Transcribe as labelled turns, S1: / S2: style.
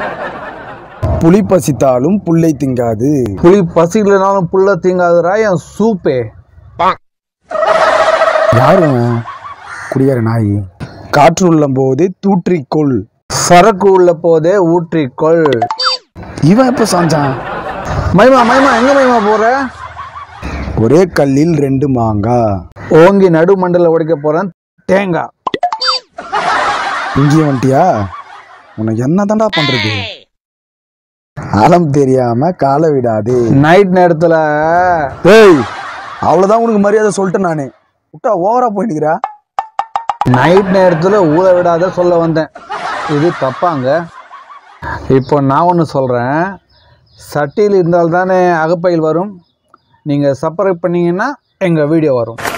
S1: புலி பசித்தாலும் புல்லை திங்காது
S2: புளி பசிக்கலனாலும் புள்ள தீங்காதுடா என் சூப்பே
S1: யாரும் குடியார நாய் காற்று உள்ளம் போதே தூற்றிக்கொள்
S2: சரக்கு உள்ள போதே ஊற்றிக்கொள்
S1: இவன் எப்ப சாஞ்சான்
S2: மைமா மைமா எங்க மைமா போற
S1: ஒரே கல்லில் ரெண்டு மாங்காய்
S2: ஓங்கி நடு மண்டல உடைக்க போறேன் தேங்காய்
S1: இங்கேயும் வந்துட்டியா உனக்கு என்ன தாண்டா பண்றது ஆழம் தெரியாம காலை விடாது
S2: நைட் நேரத்துல
S1: ஏய் அவ்வளவுதான் உனக்கு மரியாதை சொல்லிட்டேன் நானு விட்டா ஓவரா போயிட்டுக்கிறா
S2: நைட் நேரத்துல ஊற விடாத சொல்ல வந்தேன் இது தப்பாங்க இப்போ நான் ஒன்று சொல்கிறேன் சட்டியில் இருந்தால் தானே அகப்பையில் வரும் நீங்கள் சப்ஸ்கிரைப் பண்ணீங்கன்னா எங்கள் வீடியோ வரும்